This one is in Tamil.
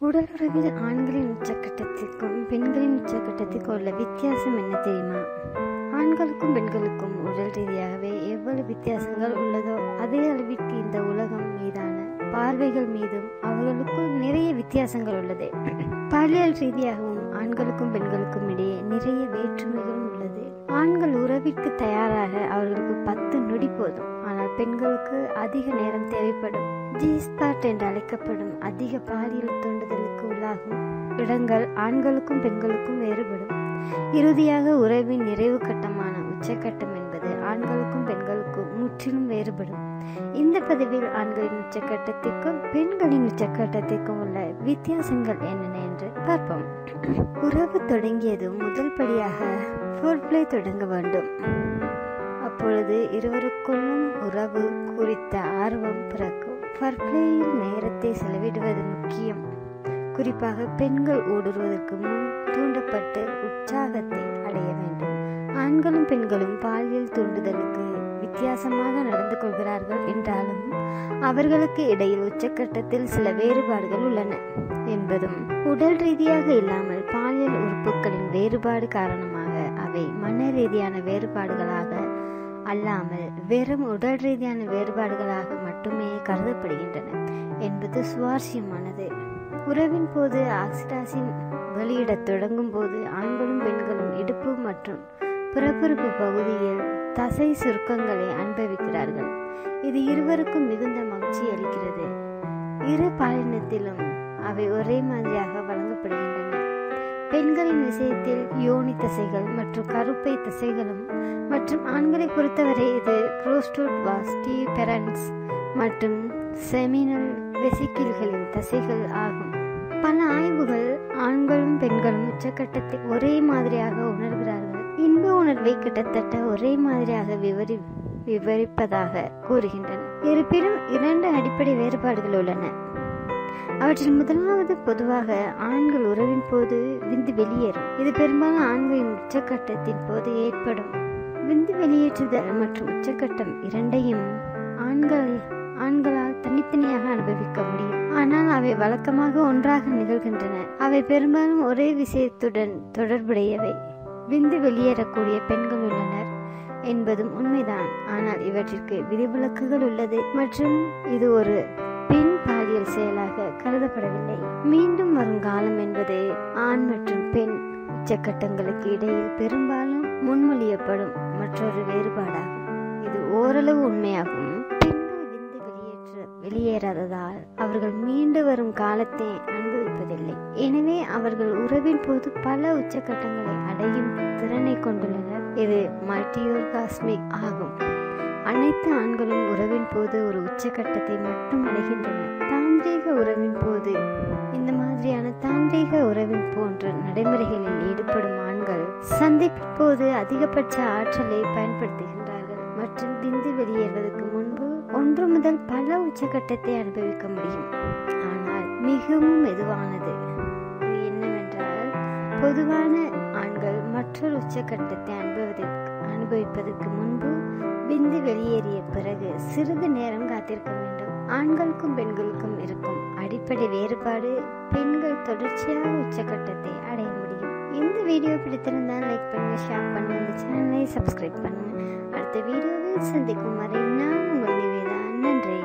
உடல் உறவில் ஆண்களின் உச்சக்கட்டத்திற்கும் பெண்களின் உச்சக்கட்டத்திற்கும் உள்ள வித்தியாசம் என்ன தெரியுமா ஆண்களுக்கும் பெண்களுக்கும் உடல் ரீதியாகவே எவ்வளவு வித்தியாசங்கள் உள்ளதோ அதே அளவிற்கு இந்த உலகம் மீதான பார்வைகள் மீதும் அவர்களுக்குள் நிறைய வித்தியாசங்கள் உள்ளது பாலியல் ரீதியாகவும் ஆண்களுக்கும் பெண்களுக்கும் இடையே நிறைய வேற்றுமைகளும் உள்ளது ஆண்கள் உறவிற்கு தயாராக அவர்களுக்கு பத்து நொடி போதும் ஆனால் பெண்களுக்கு அதிக நேரம் தேவைப்படும் ஜி ஸ்பாட் என்று அழைக்கப்படும் அதிக பாலியல் தூண்டுதலுக்கு உள்ளாகும் இடங்கள் ஆண்களுக்கும் பெண்களுக்கும் வேறுபடும் இறுதியாக உறவின் நிறைவு கட்டமான உச்சக்கட்டம் என்பது ஆண்களுக்கும் பெண்களுக்கும் முற்றிலும் வேறுபடும் இந்த பதிவில் ஆண்களின் உச்சக்கட்டத்திற்கும் பெண்களின் உச்சக்கட்டத்திற்கும் உள்ள வித்தியாசங்கள் என்னென்ன என்று பார்ப்போம் உறவு தொடங்கியதும் முதல் படியாக ஃபோர்ப்ளே தொடங்க வேண்டும் அப்பொழுது இருவருக்குள்ளும் உறவு குறித்த ஆர்வம் பிறக்கும் ஃபர்ப்ளேயில் நேரத்தை செலவிடுவது முக்கியம் குறிப்பாக பெண்கள் ஊடுருவதற்கு முன் தூண்டப்பட்டு உற்சாகத்தை அடைய வேண்டும் ஆண்களும் பெண்களும் பாலியல் தூண்டுதலுக்கு வித்தியாசமாக நடந்து கொள்கிறார்கள் என்றாலும் அவர்களுக்கு இடையில் உச்சக்கட்டத்தில் சில வேறுபாடுகள் உள்ளன என்பதும் உடல் ரீதியாக இல்லாமல் பாலியல் உறுப்புகளின் வேறுபாடு காரணமாக அவை மன ரீதியான வேறுபாடுகளாக அல்லாமல் வெறும் உடல் ரீதியான வேறுபாடுகளாக மட்டுமே கருதப்படுகின்றன என்பது சுவாரஸ்யமானது உறவின் போது ஆக்சிடாசின் வெளியிடத் தொடங்கும் போது ஆண்களும் பெண்களும் இடுப்பு மற்றும் புறப்புறுப்பு பகுதியில் தசை சுருக்கங்களை அனுபவிக்கிறார்கள் இது இருவருக்கும் மிகுந்த மகிழ்ச்சி அளிக்கிறது இரு பாலினத்திலும் அவை ஒரே மாதிரியாக வழங்கப்படுகின்றன பெண்களின் விஷயத்தில் யோனி தசைகள் மற்றும் கருப்பை தசைகளும் மற்றும் ஆண்களை பொறுத்தவரை இது புரோஸ்டோட் வாஸ்டி பெரன்ஸ் மற்றும் செமினல் வெசிக்கிள்களின் தசைகள் ஆகும் பல ஆய்வுகள் ஆண்களும் பெண்களும் உச்சக்கட்டத்தை ஒரே மாதிரியாக உணர்கிறார்கள் இன்ப உணர்வை கிட்டத்தட்ட ஒரே மாதிரியாக விவரி விவரிப்பதாக கூறுகின்றன இருப்பினும் இரண்டு அடிப்படை வேறுபாடுகள் உள்ளன அவற்றில் முதலாவது பொதுவாக ஆண்கள் உறவின் போது விந்து வெளியேறும் இது பெரும்பாலும் ஆண்களின் உச்சக்கட்டத்தின் போது ஏற்படும் விந்து வெளியேற்றுதல் மற்றும் உச்சக்கட்டம் இரண்டையும் ஆண்கள் ஆண்களால் தனித்தனியாக அனுபவிக்க முடியும் ஆனால் அவை வழக்கமாக ஒன்றாக நிகழ்கின்றன அவை பெரும்பாலும் ஒரே விஷயத்துடன் தொடர்புடையவை விந்து வெளியேறக்கூடிய பெண்கள் உள்ளனர் என்பதும் உண்மைதான் ஆனால் இவற்றிற்கு விதிவிலக்குகள் உள்ளது மற்றும் இது ஒரு பெண் பாலியல் செயலாக கருதப்படவில்லை மீண்டும் வரும் காலம் என்பது ஆண் மற்றும் பெண் உச்சக்கட்டங்களுக்கு இடையில் பெரும்பாலும் முன்மொழியப்படும் மற்றொரு வேறுபாடாகும் இது ஓரளவு உண்மையாகும் பெண்கள் விந்து வெளியேற்ற வெளியேறாததால் அவர்கள் மீண்டு வரும் காலத்தை அனுபவிப்பதில்லை எனவே அவர்கள் உறவின் போது பல உச்சக்கட்டங்களை அடையும் திறனை கொண்டுள்ளனர் இது மல்டியோர்காஸ்மிக் ஆகும் அனைத்து ஆண்களும் உறவின் போது ஒரு உச்சக்கட்டத்தை மட்டும் அடைகின்றனர் தாந்திரீக உறவின் போது இந்த மாதிரியான தாந்திரீக உறவின் போன்ற நடைமுறைகளில் ஈடுபடும் ஆண்கள் சந்திப்பின் போது அதிகபட்ச ஆற்றலை பயன்படுத்துகின்றார்கள் மற்றும் விந்து வெளியேறுவதற்கு முன்பு ஒன்று முதல் பல உச்சக்கட்டத்தை அனுபவிக்க முடியும் ஆனால் மிகவும் மெதுவானது இது என்னவென்றால் பொதுவான ஆண்கள் மற்றொரு உச்சக்கட்டத்தை அனுபவதற்கு அனுபவிப்பதற்கு முன்பு விந்து வெளியேறிய பிறகு சிறிது நேரம் காத்திருக்க வேண்டும் ஆண்களுக்கும் பெண்களுக்கும் இருக்கும் அடிப்படை வேறுபாடு பெண்கள் தொடர்ச்சியாக உச்சக்கட்டத்தை அடைய முடியும் இந்த வீடியோ பிடித்திருந்தால் லைக் பண்ணுங்க ஷேர் பண்ணுங்க இந்த சேனலை சப்ஸ்கிரைப் பண்ணுங்க அடுத்த வீடியோவில் சந்திக்கும் வரை நான் உங்கள் நிவேதா நன்றி